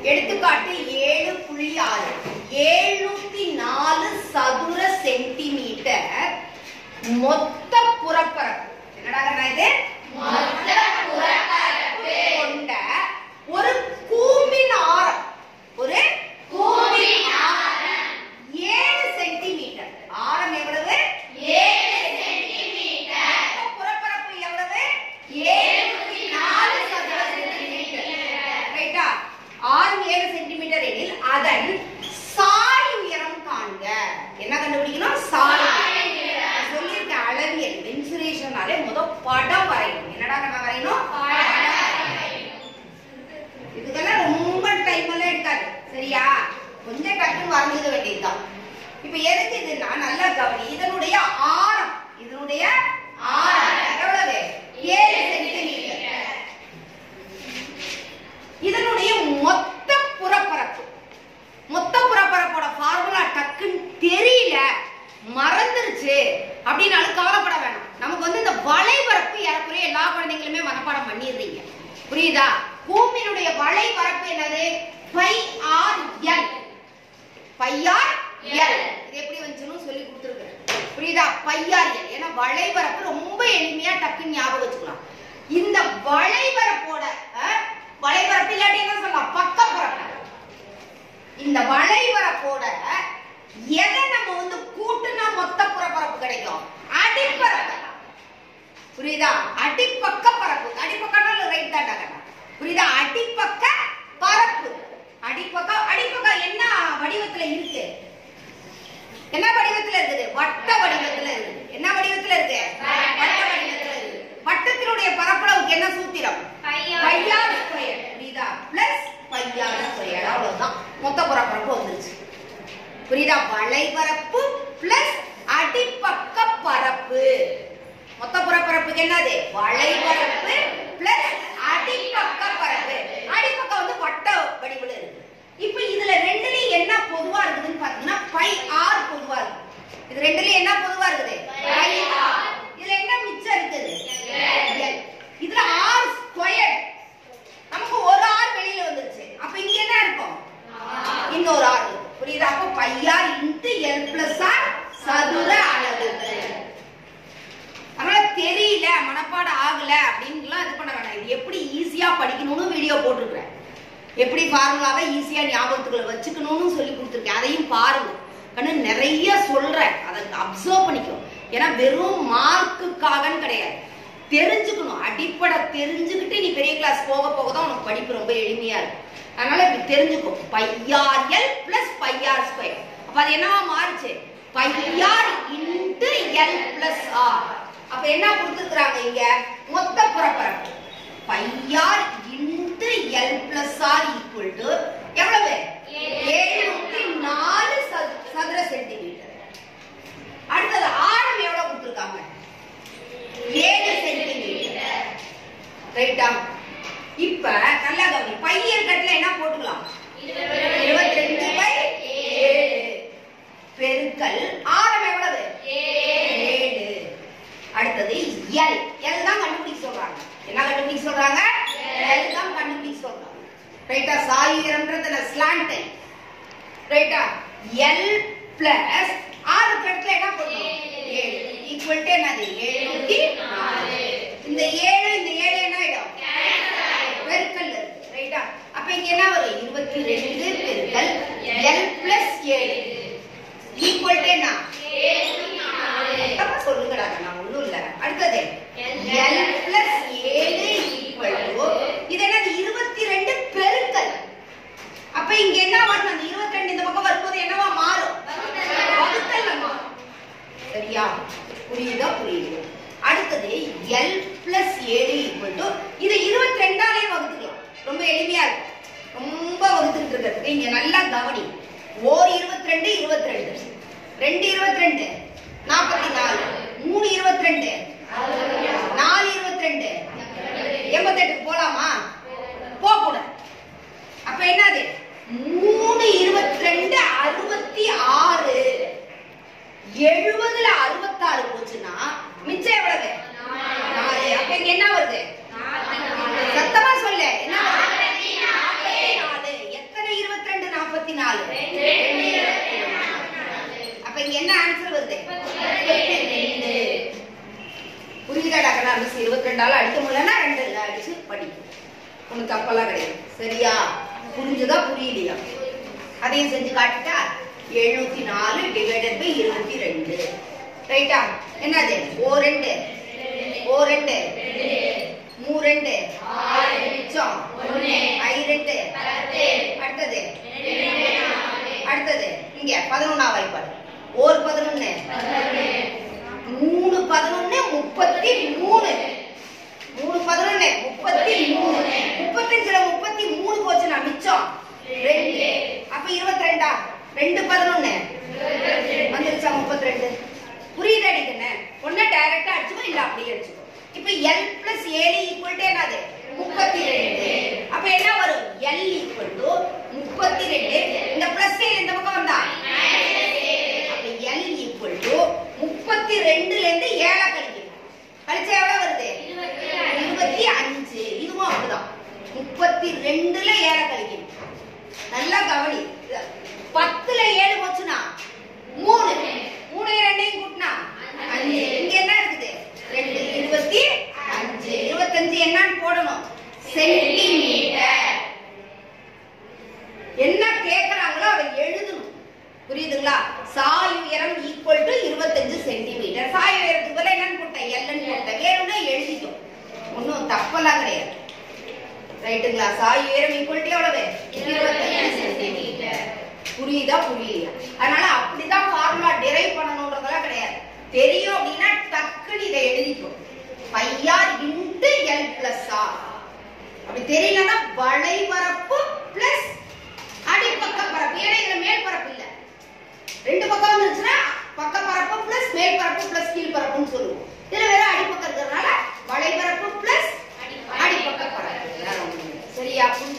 எடுத்துக்காட்டு ஏழு புள்ளி ஆறு ஏழுநூத்தி நாலு சதுர சென்டிமீட்டர் மொத்த புறப்பரப்பு என்னடா கண்ணா இது கொண்ட ஒரு கூம்பின் ஆரம் ஒரு கூம்பின் ஆரம் ஏழு சென்டிமீட்டர் ஆரம் எவ்வளவு மொத்த புறப்பரப்பு எவ்வளவு ஏழுநூத்தி நாலு சதுர சென்டிமீட்டர் ரைட்டா ஆரம் ஏழு சென்டிமீட்டர் எனில் அதன் சாய் உயரம் காண்க என்ன கண்டுபிடிக்கணும் சாய் உயரம். நான் சொல்லியிருக்கேன் அளவியல் மென்சுரேஷனாலே முத படம் வரையணும் என்னடா கண்ணா வரையணும் இதுக்கெல்லாம் ரொம்ப டைம் எல்லாம் எடுக்காது சரியா கொஞ்சம் டக்குன்னு வரைஞ்சிட வேண்டியதுதான் இப்ப எதுக்கு இதுன்னா நல்லா கவனி இதனுடைய ஆரம் இதனுடைய ஆரம் எவ்வளவு ஏழு சென்டிமீட்டர் இதனுடைய மொத்த புறப்பரப்பு மொத்த புறப்பரப்போட ஃபார்முலா டக்குன்னு தெரியல மறந்துருச்சு அப்படின்னாலும் கவலைப்பட வேணாம் நமக்கு வந்து இந்த வளைபரப்பு ஏறக்குறைய எல்லா குழந்தைங்களுமே மனப்பாடம் பண்ணிடுறீங்க புரியுதா பூமியினுடைய வளைபரப்பு என்னது pi R L pi R L இது எப்படி வந்துச்சுன்னு சொல்லி கொடுத்துருக்கேன் புரியுதா பை ஆர் எல் ஏன்னா வளைபரப்பு ரொம்ப எளிமையா டக்குன்னு ஞாபகம் வச்சுக்கலாம் இந்த வளைபரப்போட அஹ், வளைபரப்பு இல்லாட்டி என்ன சொல்லலாம் பக்கப்பரப்பு இந்த வளைவரப்போட எதை நம்ம வந்து கூட்டுனா மொத்த புறப்பரப்பு கிடைக்கும் அடிப்பரப்பு புரியுதா அடிப்பக்க பரப்பு அடிப்பக்கம்னா ரைட் தாண்டா கண்ணா புரியுதா அடிப்பக்க பரப்பு அடிப்பக்க அடிப்பக்கம் என்ன வடிவத்துல இருக்கு என்ன வடிவத்துல இருக்குது வட்ட வடிவத்துல இருக்குது என்ன வடிவத்துல இருக்கு வட்ட வடிவத்துல இருக்கு வட்டத்தினுடைய பரப்பளவுக்கு என்ன சூத்திரம் பையார் ஸ்கொயர் புரியுதா பிளஸ் பையார் ஸ்கொயர் அவ்வளவுதான் மொத்த பரப்பரப்பு வந்துருச்சு புரியுதா வளைபரப்பு பிளஸ் அடிப்பக்க பரப்பு மொத்த புறப்பரப்புக்கு என்னது வளைபரப்பு பிளஸ் அடிப்பக்க பரப்பு அடிப்பக்கம் வந்து வட்ட வடிவில் இருக்கு இப்போ இதுல ரெண்டுலயும் என்ன பொதுவா இருக்குதுன்னு பாத்தீங்கன்னா பை ஆர் பொதுவா இருக்கு இது ரெண்டுலயும் என்ன பொதுவா இருக்குது பை ஆர் இதுல என்ன மிச்சம் இருக்குது L. இதுல ஆர் ஸ்கொயர் நமக்கு ஒரு ஆர் வெளியில வந்துருச்சு அப்ப இங்க என்ன இருக்கும் இன்னொரு ஆர் இருக்கு. புரியுதா அப்போ pi R into L plus R சதுர அளவுகள் அதனால தெரியல மனப்பாடம் ஆகல அப்படின்லாம் இது பண்ண வேண்டாம் இது எப்படி ஈஸியா படிக்கணும்னு வீடியோ போட்டிருக்கிறேன் எப்படி ஃபார்முலாவை ஈஸியா ஞாபகத்துக்குள்ள வச்சுக்கணும்னு சொல்லி கொடுத்துருக்கேன் அதையும் பாருங்க கண்ணு நிறைய சொல்றேன் அதை அப்சர்வ் பண்ணிக்கோ ஏன்னா வெறும் மார்க்குக்காகன்னு கிடையாது தெரிஞ்சுக்கணும் அடிப்படை தெரிஞ்சுக்கிட்டு நீ பெரிய கிளாஸ் போக போக தான் உனக்கு படிப்பு ரொம்ப எளிமையா இருக்கும் அதனால இப்படி தெரிஞ்சுக்கோ pi r L plus pi r square அப்ப அது என்னவா மாறுச்சு pi r into L plus R அப்ப என்ன கொடுத்துருக்காங்க இங்க மொத்த புறப்பரப்பு pi r into L plus R equal to எவ்வளவு எழுநூத்தி நாலு சது- சதுர சென்டிமீட்டர் அடுத்தது ஆழம் எவ்வளவு கொடுத்துருக்காங்க ஏழு சென்டிமீட்டர் ரைட்டா இப்ப நல்லா கவனி பையன் கட்டுல என்ன போட்டுக்கலாம் இருபத்தி ரெண்டு பை ஏழு பெருக்கல் ஆரம் எவ்வளவு ஏழு அடுத்தது எல் எல் தான் கண்டுபிடிக்க சொல்றாங்க என்ன கண்டுபிடிக்க சொல்றாங்க எல் தான் கண்டுபிடிக்க சொல்றாங்க ரைட்டா சாயுரம்ன்றது ஸ்லாண்ட் ரைட்டா எல் பிளஸ் ஆறு கட்டுல என்ன போடணும் ஏழு ஈக்குவல் டு என்னது எழுநூத்தி நாலு இந்த ஏழு இந்த ஏழு என்ன ஆயிடும் பெருக்கல் இருக்கு ரைட்டா அப்ப இங்க என்ன வரும் இருபத்தி ரெண்டு பெருக்கல் எல் பிளஸ் ஏழு ஈக்குவல் டு என்ன தப்பா சொல்லுங்கடா நான் ஒண்ணும் இல்ல அடுத்தது எல் பிளஸ் ஏழு ஈக்குவல் டு இது என்னது இருபத்தி ரெண்டு பெருக்கல் அப்ப இங்க என்ன மாறும் அந்த இருபத்தி ரெண்டு இந்த பக்கம் வரும்போது என்னவா மாறும் வகுத்தல்ல மாறும் சரியா புரியுதா புரியுது அடுத்தது எல் பிளஸ் ஏழு ஈக்குவல் டு இது இருபத்தி ரெண்டாலே வகுத்துக்கலாம் ரொம்ப எளிமையா இருக்கும் ரொம்ப வகுத்துக்கிட்டு இருக்கிறதுக்கு இங்க நல்லா கவனி ஓர் இருபத்தி ரெண்டு இருபத்தி ரெண்டு ரெண்டு இருபத்தி ரெண்டு நாற்பத்தி நாலு மூணு இருபத்தி ரெண்டு நாலு இருபத்தி ரெண்டு எண்பத்தெட்டுக்கு போலாமா போக கூடாது அப்ப என்னது மூணு இருபத்தி ரெண்டு அறுபத்தி ஆறு எழுபதுல அறுபத்தாறு போச்சுன்னா மிச்சம் எவ்வளவு நாலு அப்ப இங்க என்ன வருது சத்தமா சொல்லு என்ன வருது? நாற்பத்தி நாலு. எத்தனை ஒண்ணு தப்பெல்லாம் கிடையாது சரியா புரிஞ்சுதா புரியலையா அதையும் செஞ்சு காட்டுட்டா எழுநூத்தி நாலு டிவைடட் பை இருபத்தி ரெண்டு ரைட்டா என்னது ஓ ரெண்டு ஓ ரெண்டு மூ ரெண்டு மிச்சம் ஐ ரெண்டு அடுத்தது அடுத்தது இங்க பதினொன்னாம் வாய்ப்பாடு ஓர் பதினொன்னு மூணு பதினொன்னு முப்பத்தி மூணு மூணு பதினொன்னு முப்பத்தி மூணு முப்பத்தஞ்சுல முப்பத்தி மூணு போச்சுன்னா மிச்சம் ரெண்டு அப்ப இருபத்தி ரெண்டா ரெண்டு பதினொன்னு வந்துருச்சா முப்பத்தி ரெண்டு புரியுதா அடிக்கண்ணே ஒன்னு டைரக்டா அடிச்சுக்கோ இல்ல அப்படியே அடிச்சுக்கோ இப்ப எல் பிளஸ் ஏழு ஈக்குவல் டு என்னது முப்பத்தி ரெண்டு அப்ப என்ன வரும் எல் ஈக்குவல் டு முப்பத்தி ரெண்டு இந்த பிளஸ் ஏழு இந்த பக்கம் வந்தா அப்ப எல் ஈக்குவல் டு முப்பத்தி ரெண்டுல இருந்து ஏழை கழிக்கணும் கழிச்சா எவ்வளவு வருது இருபத்தி அஞ்சு இதுவும் அப்படிதான் முப்பத்தி ரெண்டுல ஏழை கழிக்கணும் நல்லா கவனி பத்துல ஏழு போச்சுன்னா மூணு மூணு ரெண்டையும் கூட்டினா அஞ்சு இங்க என்ன இருக்குது ரெண்டு இருபத்தி அஞ்சு இருபத்தஞ்சு என்னன்னு போடணும் சென்டிமீட்டர் என்ன கேக்குறாங்களோ அதை எழுதணும் புரியுதுங்களா சாய் உயரம் ஈக்குவல் டு இருபத்தஞ்சு சென்டிமீட்டர் சாய் உயரத்துக்கு பதிலா என்னன்னு போட்டேன் எல்லுன்னு போட்டேன் வேணும்னா எழுதிக்கும் ஒன்றும் தப்பெல்லாம் கிடையாது ரைட்டுங்களா சாய் உயரம் ஈக்குவல் டு எவ்வளவு இருபத்தஞ்சு சென்டிமீட்டர் புரியுதா புரியலையா அதனால அப்படிதான் ஃபார்முலா டிரைவ் பண்ணணுன்றதெல்லாம் கிடையாது தெரியும் அப்படின்னா டக்குன்னு இதை எழுதிக்கும் pi R into L plus R அப்படி தெரியலன்னா வளைபரப்பு பிளஸ் அடிப்பக்க பரப்பு ஏன்னா இதுல மேல் பரப்பு இல்ல ரெண்டு பக்கம் வந்துருச்சுன்னா பக்க பரப்பு பிளஸ் மேல் பரப்பு பிளஸ் கீழ் பரப்புன்னு சொல்லுவோம் இதுல வெறும் அடிப்பக்கம் இருக்கிறதுனால வளைபரப்பு பிளஸ் அடிப்பக்க பரப்பு வேற ஒண்ணும் இல்ல. சரியா புரியுதா?